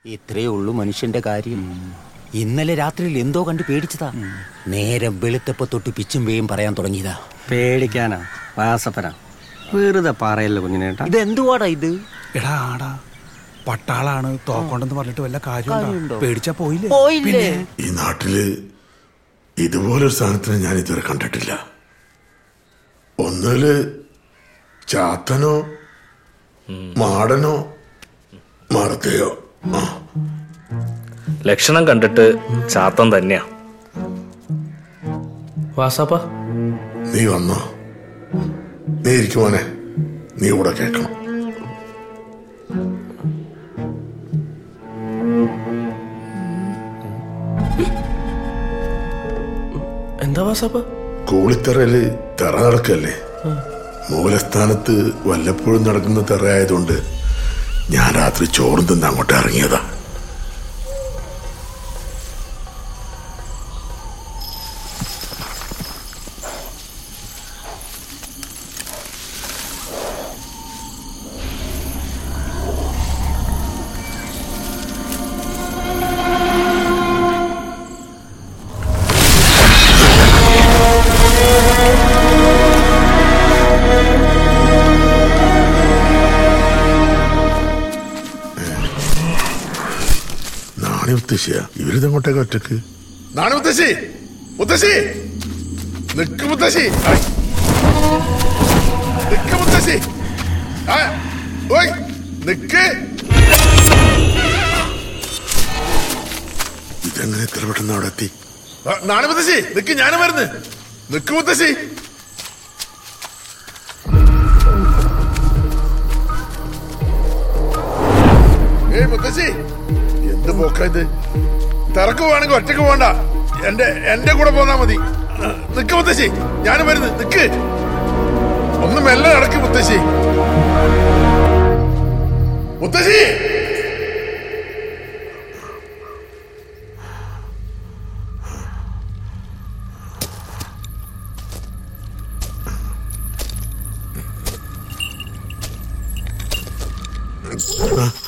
ഇത്രയേ ഉള്ളൂ മനുഷ്യന്റെ കാര്യം ഇന്നലെ രാത്രിയിൽ എന്തോ കണ്ട് പേടിച്ചതാ നേരം വെളുത്തപ്പോ തൊട്ട് പിച്ചും വേയും പറയാൻ തുടങ്ങിയതാ പേടിക്കാനാ വാസപ്പന വെറുതെ പറയല്ലോ കുഞ്ഞിനേട്ടാ ഇതെന്തുവാടാ ഇത് എടാ ആടാ പട്ടാളാണ് തോക്കൊണ്ടെന്ന് പറഞ്ഞിട്ട് വല്ല കാര്യമുണ്ടോ? കാര്യമുണ്ടോ പേടിച്ചാ പോയില്ലേ പോയില്ലേ ഈ നാട്ടില് ഇതുപോലൊരു സാധനത്തിനെ ഞാൻ ഇതുവരെ കണ്ടിട്ടില്ല ഒന്നില് ചാത്തനോ മാടനോ മറുതയോ ആ ലക്ഷണം കണ്ടിട്ട് ചാത്തൻ തന്നെയാ വാസാപ്പ നീ വന്നോ നീ ഇരിക്കുമോനെ നീ ഇവിടെ കേൾക്കണം എന്താ വാസാപ്പ കൂളിത്തറയില് തെറ നടക്കല്ലേ മൂലസ്ഥാനത്ത് വല്ലപ്പോഴും നടക്കുന്ന തെറ ആയതുകൊണ്ട് ഞാൻ രാത്രി ചോറും തിന്ന് അങ്ങോട്ട് ഇറങ്ങിയതാ നാണി മുത്തശ്ശിയാ ഇവരിതങ്ങോട്ടേക്ക് ഒറ്റക്ക് നാണി മുത്തശ്ശി മുത്തശ്ശി നിക്ക് മുത്തശ്ശി ഐ. നിക്ക് മുത്തശ്ശി ആ, ഓയ് നിക്ക് ഇതെങ്ങനെ ഇത്ര പെട്ടെന്ന് അവിടെ എത്തി ആ, നാണി മുത്തശ്ശി നിക്ക് ഞാനും വരുന്നു നിക്ക് മുത്തശ്ശി ഏയ് മുത്തശ്ശി എന്ത് പോക്ക ഇത് തിരക്ക് പോവാണെങ്കിൽ ഒറ്റക്ക് പോണ്ട എന്റെ എന്റെ കൂടെ പോന്നാ മതി ആ, നിക്ക് മുത്തശ്ശി ഞാനും വരുന്നു നിക്ക് ഒന്ന് മെല്ലെ നടക്ക് മുത്തശ്ശി മുത്തശ്ശി ആ,